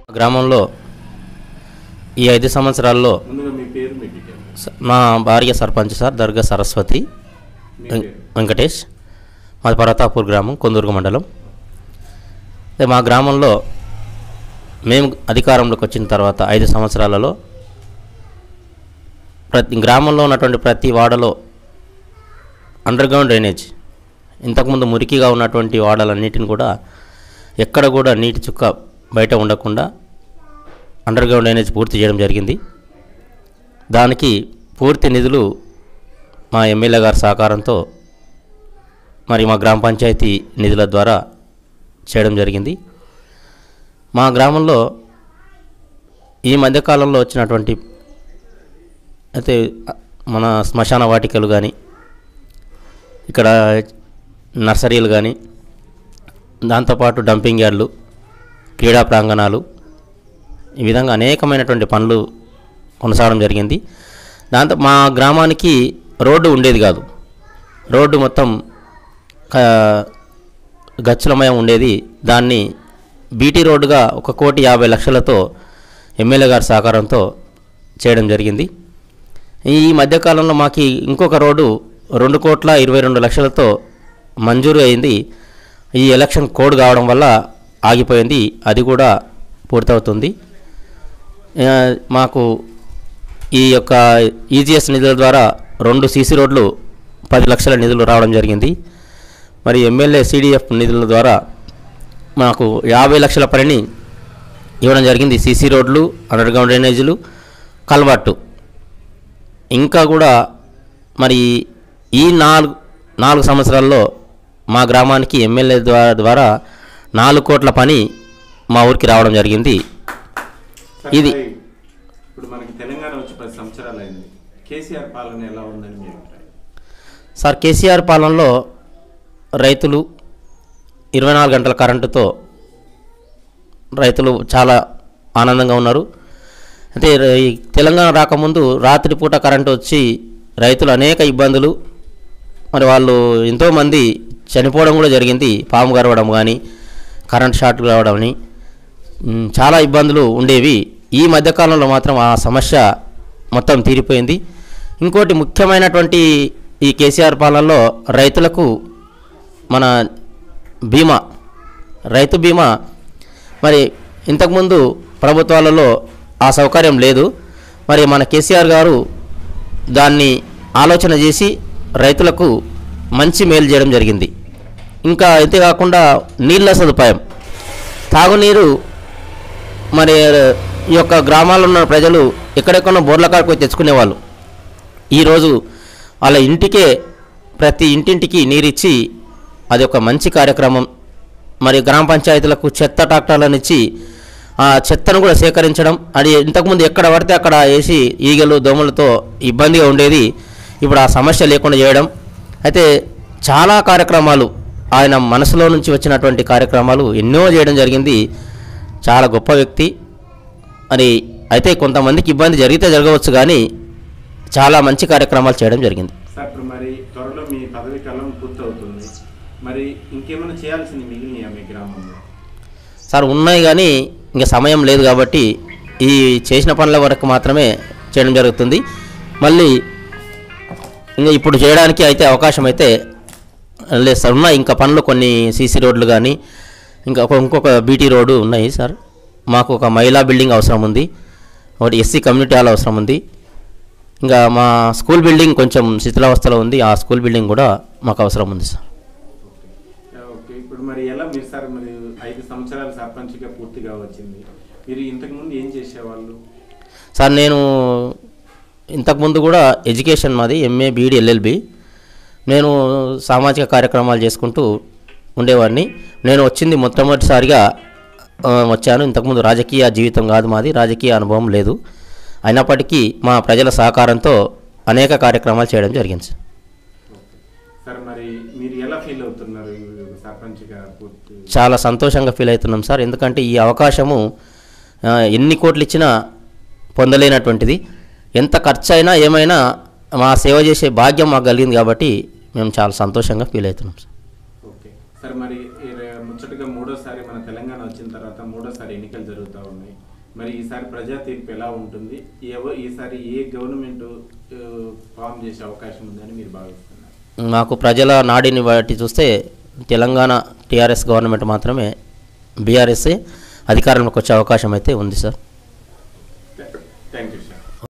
గ్రామంలో ఈ ఐదు సంవత్సరాల్లో ముందుగా మీ పేరు మీ డీటెయిల్ స- మా భార్య సర్పంచ్ సార్ దర్గా సరస్వతి మీ వెం- పేరు వెంకటేష్ మాది పర్వతాపూర్ గ్రామం కొందూరుగు మండలం అయితే మా గ్రామంలో మేము అధికారంలోకి వచ్చిన తర్వాత ఐదు సంవత్సరాలలో ప్రతి గ్రామంలో ఉన్నటువంటి ప్రతి వాడలో అండర్ గ్రౌండ్ డ్రైనేజ్ ఇంతకుముందు మురికిగా ఉన్నటువంటి వాడలన్నిటిని కూడా ఎక్కడ కూడా నీటి చుక్క బయట ఉండకుండా అండర్ గ్రౌండ్ డ్రైనేజ్ పూర్తి చేయడం జరిగింది దానికి పూర్తి నిధులు మా ఎమ్మెల్యే గారి సహకారంతో మరి మా గ్రామ పంచాయతీ నిధుల ద్వారా చేయడం జరిగింది మా గ్రామంలో ఈ మధ్యకాలంలో వచ్చినటువంటి అయితే మన శ్మశాన వాటికలు కానీ ఇక్కడ నర్సరీలు కానీ దాంతోపాటు డంపింగ్ యార్డ్లు క్రీడా ప్రాంగణాలు ఈ విధంగా అనేకమైనటువంటి పనులు కొనసాగడం జరిగింది దాంతో మా గ్రామానికి రోడ్డు ఉండేది కాదు రోడ్డు మొత్తం క- గచ్చులమయం ఉండేది దాన్ని బీటీ రోడ్డుగా ఒక కోటి యాభై లక్షలతో ఎమ్మెల్యే గారి సహకారంతో చేయడం జరిగింది ఈ మధ్యకాలంలో మాకు ఇంకొక రోడ్డు రెండు కోట్ల ఇరవై రెండు లక్షలతో మంజూరు అయింది ఈ ఎలక్షన్ కోడ్ కావడం వల్ల ఆగిపోయింది అది కూడా పూర్తవుతుంది ఆ, మాకు ఈ యొక్క ఈజీఎస్ నిధుల ద్వారా రెండు సీసీ రోడ్లు పది లక్షల నిధులు రావడం జరిగింది మరి ఎమ్మెల్యే సిడిఎఫ్ నిధుల ద్వారా మాకు యాభై లక్షల పనిని ఇవ్వడం జరిగింది సీసీ రోడ్లు అండర్ గ్రౌండ్ డ్రైనేజీలు కల్వర్టు ఇంకా కూడా మరి ఈ నాలుగు నాలుగు సంవత్సరాల్లో మా గ్రామానికి ఎమ్మెల్యే ద్వారా ద్వారా నాలుగు కోట్ల పని మా ఊరికి రావడం జరిగింది సార్, ఇది- మరి ఇప్పుడు మనకి తెలంగాణ వచ్చి పది సంవత్సరాలు అయింది కేసీఆర్ పాలన ఎలా ఉందని మీ అభిప్రాయం సార్ కేసీఆర్ పాలనలో రైతులు ఇరవై నాలుగు గంటల కరెంటుతో రైతులు చాలా ఆనందంగా ఉన్నారు అయితే ర- ఈ తెలంగాణ రాకముందు రాత్రిపూట కరెంటు వచ్చి రైతులు అనేక ఇబ్బందులు మరి వాళ్ళు ఎంతోమంది చనిపోవడం కూడా జరిగింది పాము గరవడం కానీ కరెంట్ షార్ట్ రావడం అని మ్, చాలా ఇబ్బందులు ఉండేవి ఈ మధ్యకాలంలో మాత్రం ఆ సమస్య మొత్తం తీరిపోయింది ఇంకోటి ముఖ్యమైనటువంటి ఈ కేసీఆర్ పాలనలో రైతులకు మన బీమా రైతు బీమా మరి ఇంతకుముందు ప్రభుత్వాలలో ఆ సౌకర్యం లేదు మరి మన కేసీఆర్ గారు దాన్ని ఆలోచన చేసి రైతులకు మంచి మేలు చేయడం జరిగింది ఇంకా అంతేకాకుండా నీళ్ళ సదుపాయం తాగునీరు మరి ఈ యొక్క గ్రామాల్లో ఉన్న ప్రజలు ఎక్కడెక్కడో బోర్ల కాడికి పోయి తెచ్చుకునేవాళ్ళు ఈరోజు వాళ్ళ ఇంటికే ప్రతి ఇంటింటికి నీరిచ్చి అది ఒక మంచి కార్యక్రమం మరి గ్రామ పంచాయతీలకు చెత్త ట్రాక్టర్లను ఇచ్చి ఆ చెత్తను కూడా సేకరించడం అది ఇంతకుముందు ఎక్కడ పడితే అక్కడ వేసి ఈగలు దోమలతో ఇబ్బందిగా ఉండేది ఇప్పుడు ఆ సమస్య లేకుండా చేయడం అయితే చాలా కార్యక్రమాలు ఆయన మనసులో నుంచి వచ్చినటువంటి కార్యక్రమాలు ఎన్నో చేయడం జరిగింది చాలా గొప్ప వ్యక్తి మరి అయితే కొంతమందికి ఇబ్బంది జరిగితే జరగవచ్చు కానీ చాలా మంచి కార్యక్రమాలు చేయడం జరిగింది సార్ ఇప్పుడు మరి త్వరలో మీ పదవి కాలం పూర్తవుతుంది మరి ఇంకేమైనా చేయాల్సింది మిగిలినాయా మీ గ్రామంలో సార్ ఉన్నాయి కానీ ఇంకా సమయం లేదు కాబట్టి ఈ చేసిన పనుల వరకు మాత్రమే చేయడం జరుగుతుంది మళ్ళీ ఇంకా ఇప్పుడు చేయడానికి అయితే అవకాశం అయితే లేదు సార్ ఉన్నాయి ఇంకా పనులు కొన్ని సీసీ రోడ్లు కానీ ఇంకా ఒక ఇంకొక బీటీ రోడ్డు ఉన్నాయి సార్ మాకు ఒక మహిళా బిల్డింగ్ అవసరం ఉంది ఒకటి ఎస్సీ కమ్యూనిటీ హాల్ అవసరం ఉంది ఇంకా మా స్కూల్ బిల్డింగ్ కొంచెం శిథిలావస్థలో ఉంది ఆ స్కూల్ బిల్డింగ్ కూడా మాకు అవసరం ఉంది సార్ ఓకే ఇప్పుడు మరి ఎలా మీరు సార్ మరి ఐదు సంవత్సరాలు సర్పంచ్గా పూర్తిగా వచ్చింది మీరు ఇంతకుముందు ఏం చేసేవాళ్ళు సార్ నేను ఇంతకుముందు కూడా ఎడ్యుకేషన్ మాది ఎంఏ బీఈడి ఎల్ఎల్బి నేను సామాజిక కార్యక్రమాలు చేసుకుంటూ ఉండేవాడిని నేను వచ్చింది మొట్టమొదటిసారిగా ఆ, వచ్చాను ఇంతకుముందు రాజకీయ జీవితం కాదు మాది రాజకీయ అనుభవం లేదు అయినప్పటికీ మా ప్రజల సహకారంతో అనేక కార్యక్రమాలు చేయడం జరిగింది సార్ సార్ మరి మీరు ఎలా ఫీల్ అవుతున్నారు ఈ సర్పంచ్గా పూర్తి చాలా సంతోషంగా ఫీల్ అవుతున్నాం సార్ ఎందుకంటే ఈ అవకాశము ఆ, ఎన్ని కోట్లు ఇచ్చినా పొందలేనటువంటిది ఎంత ఖర్చు అయినా ఏమైనా మా సేవ చేసే భాగ్యం మాకు కలిగింది కాబట్టి మేము చాలా సంతోషంగా ఫీల్ అవుతున్నాం సార్ ఓకే సార్ మరి ఈ రే- ముచ్చటగా మూడోసారి మన తెలంగాణ వచ్చిన తర్వాత మూడోసారి ఎన్నికలు జరుగుతూ ఉన్నాయి మరి ఈసారి ప్రజా తీర్పు ఎలా ఉంటుంది ఎవ ఈసారి ఏ గవర్నమెంట్ ఫామ్ చేసే అవకాశం ఉందని మీరు భావిస్తున్నారు మాకు ప్రజల నాడిని బట్టి చూస్తే తెలంగాణ టీఆర్ఎస్ గవర్నమెంట్ మాత్రమే బీఆర్ఎస్ అధికారంలోకి వచ్చే అవకాశం అయితే ఉంది సార్